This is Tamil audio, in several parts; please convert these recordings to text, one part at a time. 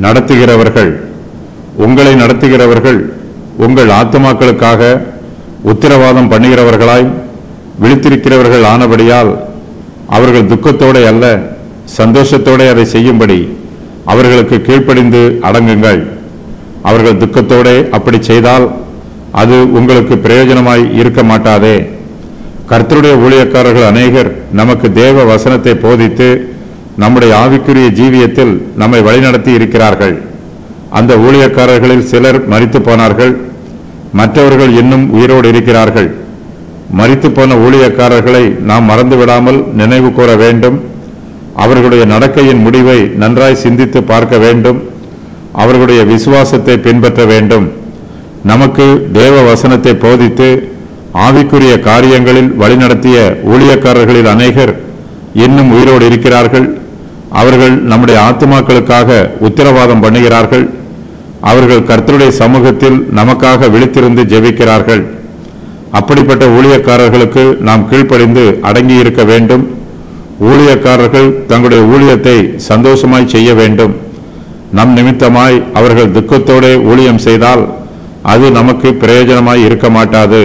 நடத்துகிறவர்கள் உங்களை நடத்துகிறவர்கள் உங்கள் ஆத்துமாக்களுக்காக உத்தரவாதம் பண்ணுகிறவர்களாய் விழித்திருக்கிறவர்கள் ஆனபடியால் அவர்கள் துக்கத்தோடே அல்ல சந்தோஷத்தோடே அதை செய்யும்படி அவர்களுக்கு கீழ்ப்படிந்து அடங்குங்கள் அவர்கள் துக்கத்தோடே அப்படி செய்தால் அது உங்களுக்கு பிரயோஜனமாய் இருக்க மாட்டாதே கர்த்தருடைய ஊழியக்காரர்கள் அநேகர் நமக்கு தேவ வசனத்தை போதித்து நம்முடைய ஆவிக்குரிய ஜீவியத்தில் நம்மை வழிநடத்தி இருக்கிறார்கள் அந்த ஊழியக்காரர்களில் சிலர் மரித்து போனார்கள் மற்றவர்கள் இன்னும் உயிரோடு இருக்கிறார்கள் மரித்து போன ஊழியக்காரர்களை நாம் மறந்து விடாமல் நினைவு கூற வேண்டும் அவர்களுடைய நடக்கையின் முடிவை நன்றாய் சிந்தித்து பார்க்க வேண்டும் அவர்களுடைய விசுவாசத்தை பின்பற்ற வேண்டும் நமக்கு தேவ வசனத்தை போதித்து ஆவிக்குரிய காரியங்களில் வழிநடத்திய ஊழியக்காரர்களில் அநேகர் இன்னும் உயிரோடு இருக்கிறார்கள் அவர்கள் நம்முடைய ஆத்துமாக்களுக்காக உத்தரவாதம் பண்ணுகிறார்கள் அவர்கள் கர்த்தருடைய சமூகத்தில் நமக்காக விழித்திருந்து ஜெபிக்கிறார்கள் அப்படிப்பட்ட ஊழியக்காரர்களுக்கு நாம் கீழ்ப்படிந்து அடங்கி இருக்க வேண்டும் ஊழியக்காரர்கள் தங்களுடைய ஊழியத்தை சந்தோஷமாய் செய்ய வேண்டும் நம் நிமித்தமாய் அவர்கள் துக்கத்தோடே ஊழியம் செய்தால் அது நமக்கு பிரயோஜனமாய் இருக்க மாட்டாது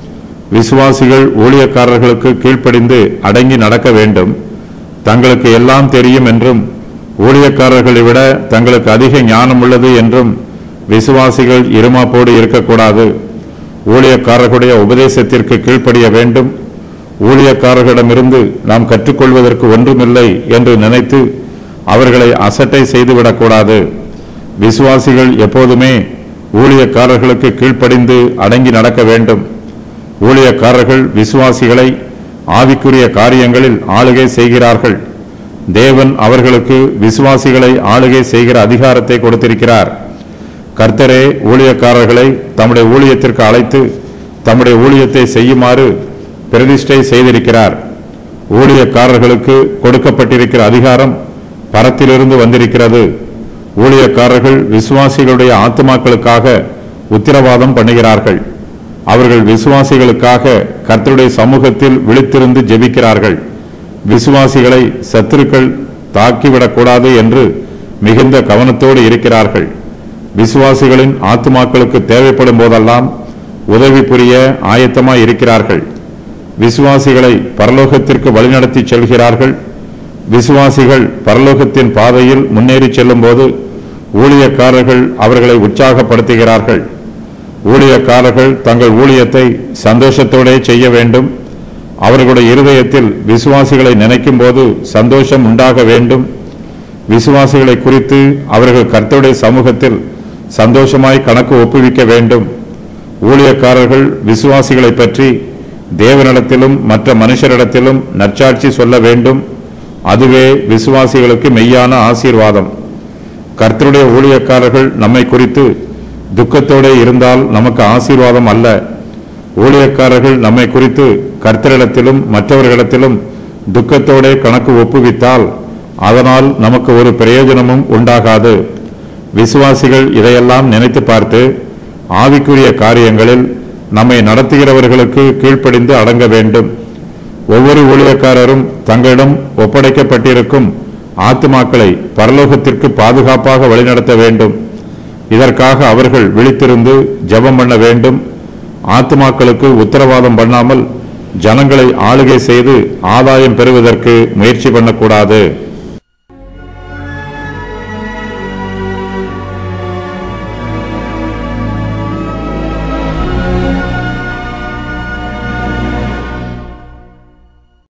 விசுவாசிகள் ஊழியக்காரர்களுக்கு கீழ்ப்படிந்து அடங்கி நடக்க வேண்டும் தங்களுக்கு எல்லாம் தெரியும் என்றும் ஊழியக்காரர்களை விட தங்களுக்கு அதிக ஞானம் உள்ளது என்றும் விசுவாசிகள் இருமாப்போடு இருக்கக்கூடாது ஊழியக்காரர்களுடைய உபதேசத்திற்கு கீழ்ப்படிய வேண்டும் ஊழியக்காரர்களிடமிருந்து நாம் கற்றுக்கொள்வதற்கு ஒன்றுமில்லை என்று நினைத்து அவர்களை அசட்டை செய்துவிடக்கூடாது விசுவாசிகள் எப்போதுமே ஊழியக்காரர்களுக்கு கீழ்ப்படிந்து அடங்கி நடக்க வேண்டும் ஊழியக்காரர்கள் விசுவாசிகளை ஆவிக்குரிய காரியங்களில் ஆளுகை செய்கிறார்கள் தேவன் அவர்களுக்கு விசுவாசிகளை ஆளுகை செய்கிற அதிகாரத்தை கொடுத்திருக்கிறார் கர்த்தரே ஊழியக்காரர்களை தம்முடைய ஊழியத்திற்கு அழைத்து தம்முடைய ஊழியத்தை செய்யுமாறு பிரதிஷ்டை செய்திருக்கிறார் ஊழியக்காரர்களுக்கு கொடுக்கப்பட்டிருக்கிற அதிகாரம் பரத்திலிருந்து வந்திருக்கிறது ஊழியக்காரர்கள் விசுவாசிகளுடைய ஆத்துமாக்களுக்காக உத்தரவாதம் பண்ணுகிறார்கள் அவர்கள் விசுவாசிகளுக்காக கர்த்தருடைய சமூகத்தில் விழித்திருந்து ஜெபிக்கிறார்கள் விசுவாசிகளை சத்துருக்கள் தாக்கிவிடக்கூடாது என்று மிகுந்த கவனத்தோடு இருக்கிறார்கள் விசுவாசிகளின் ஆத்துமாக்களுக்கு தேவைப்படும் போதெல்லாம் உதவி புரிய ஆயத்தமாய் இருக்கிறார்கள் விசுவாசிகளை பரலோகத்திற்கு வழிநடத்தி செல்கிறார்கள் விசுவாசிகள் பரலோகத்தின் பாதையில் முன்னேறி செல்லும்போது ஊழியக்காரர்கள் அவர்களை உற்சாகப்படுத்துகிறார்கள் ஊழியக்காரர்கள் தங்கள் ஊழியத்தை சந்தோஷத்தோடே செய்ய வேண்டும் அவர்களுடைய இருதயத்தில் விசுவாசிகளை நினைக்கும் போது சந்தோஷம் உண்டாக வேண்டும் விசுவாசிகளை குறித்து அவர்கள் கர்த்தருடைய சமூகத்தில் சந்தோஷமாய் கணக்கு ஒப்புவிக்க வேண்டும் ஊழியக்காரர்கள் விசுவாசிகளை பற்றி தேவனிடத்திலும் மற்ற மனுஷரிடத்திலும் நற்சாட்சி சொல்ல வேண்டும் அதுவே விசுவாசிகளுக்கு மெய்யான ஆசீர்வாதம் கர்த்தருடைய ஊழியக்காரர்கள் நம்மை குறித்து துக்கத்தோடே இருந்தால் நமக்கு ஆசீர்வாதம் அல்ல ஊழியக்காரர்கள் நம்மை குறித்து கர்த்தரிடத்திலும் மற்றவர்களிடத்திலும் துக்கத்தோடே கணக்கு ஒப்புவித்தால் அதனால் நமக்கு ஒரு பிரயோஜனமும் உண்டாகாது விசுவாசிகள் இதையெல்லாம் நினைத்து பார்த்து ஆவிக்குரிய காரியங்களில் நம்மை நடத்துகிறவர்களுக்கு கீழ்ப்படிந்து அடங்க வேண்டும் ஒவ்வொரு ஊழியக்காரரும் தங்களிடம் ஒப்படைக்கப்பட்டிருக்கும் ஆத்துமாக்களை பரலோகத்திற்கு பாதுகாப்பாக வழிநடத்த வேண்டும் இதற்காக அவர்கள் விழித்திருந்து ஜெபம் பண்ண வேண்டும் ஆத்துமாக்களுக்கு உத்தரவாதம் பண்ணாமல் ஜனங்களை ஆளுகை செய்து ஆதாயம் பெறுவதற்கு முயற்சி பண்ணக்கூடாது